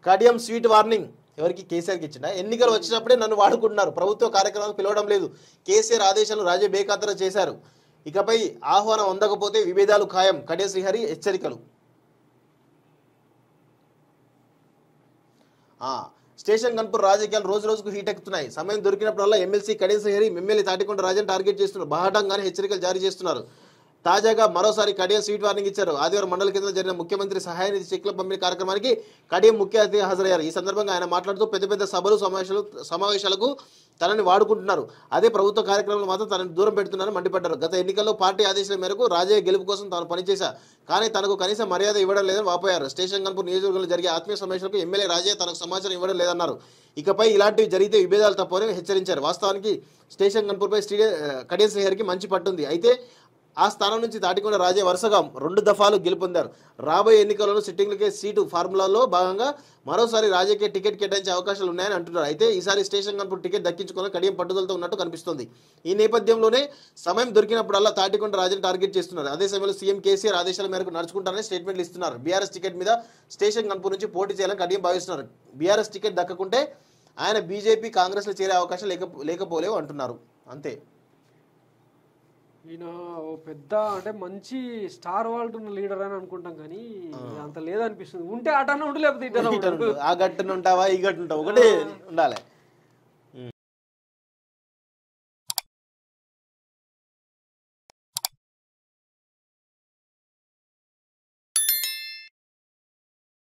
Kadiyam sweet warning ఎవరికి కేసీఆర్కి ఇచ్చిన ఎన్నికలు వచ్చినప్పుడే నన్ను వాడుకుంటున్నారు ప్రభుత్వ కార్యక్రమాలకు పిలవడం లేదు కేసీఆర్ ఆదేశాలను రాజే బేఖాతరు చేశారు ఇకపై ఆహ్వానం అందకపోతే విభేదాలు ఖాయం కడియ శ్రీహరి హెచ్చరికలు ఆ, స్టేషన్ కన్పూర్ రాజకీయాలు రోజు రోజుకు హీట్ ఎక్కుతున్నాయి సమయం దొరికినప్పుడల్లా MLC Kadiya Srihari MLA Thatikonda Rajan target చేస్తున్నారు బాహటంగానే హెచ్చరికలు జారీ చేస్తున్నారు తాజాగా మరోసారి కడియం స్వీట్ వార్నింగ్ ఇచ్చారు ఆదివారం మండల కేంద్రంలో జరిగిన ముఖ్యమంత్రి సహాయ నిధి చెక్ల పంపిణీ కార్యక్రమానికి కడియం ముఖ్య అతిథిగా హాజరయ్యారు ఈ సందర్భంగా ఆయన మాట్లాడుతూ పెద్ద పెద్ద సభలు సమావేశాలు సమావేశాలకు తనని వాడుకుంటున్నారు అదే ప్రభుత్వ కార్యక్రమాలు మాత్రం తనని దూరం పెడుతున్నారని మండిపడ్డారు గత ఎన్నికల్లో పార్టీ ఆదేశాల మేరకు రాజయ్య గెలుపు కోసం తాను పనిచేశా కానీ తనకు కనీస మర్యాద ఇవ్వడం లేదని వాపోయారు స్టేషన్ కన్పూర్ నియోజకవర్గంలో జరిగే ఆత్మీయ సమావేశాలకు ఎమ్మెల్యే రాజయ్య తనకు సమాచారం ఇవ్వడం లేదన్నారు ఇకపై ఇలాంటివి జరిగితే విభేదాలు తప్పని హెచ్చరించారు వాస్తవానికి స్టేషన్ కన్పూర్పై స్టీడియం కడియం శ్రీహరికి మంచి పట్టుంది అయితే ఆ స్థానం నుంచి దాటికొండ రాజే వరుసగా రెండు దఫాలు గెలుపొందారు రాబోయే ఎన్నికలలో సిట్టింగ్లకే సీటు ఫార్ములాలో భాగంగా మరోసారి రాజకీయ టికెట్ కేటాయించే అవకాశాలు ఉన్నాయని అంటున్నారు అయితే ఈసారి స్టేషన్ కనుక టికెట్ దక్కించుకుని కడియం పట్టుదలతో ఉన్నట్టు కనిపిస్తోంది ఈ నేపథ్యంలోనే సమయం దొరికినప్పుడల్లా తాటికొండ రాజుని టార్గెట్ చేస్తున్నారు అదే సమయంలో సీఎం కేసీఆర్ ఆదేశాల మేరకు నడుచుకుంటారని స్టేట్మెంట్లు ఇస్తున్నారు బీఆర్ఎస్ టికెట్ మీద స్టేషన్ కనుపూర్ నుంచి పోటీ చేయాలని కడియం భావిస్తున్నారు బీఆర్ఎస్ టికెట్ దక్కకుంటే ఆయన బీజేపీ కాంగ్రెస్లో చేరే అవకాశం లేక లేకపోలేవు అంటున్నారు అంతే ఈయన ఓ పెద్ద అంటే మంచి స్టార్ వాల్ట్ ఉన్న లీడర్ అని అనుకుంటాం కానీ అంత లేదనిపిస్తుంది ఉంటే అటన్నా ఉండు లేకపోతే ఇటన్నా ఉండు ఆ గట్టున ఉంటావా ఈ గట్టు ఉంటావా ఒకటే ఉండాలి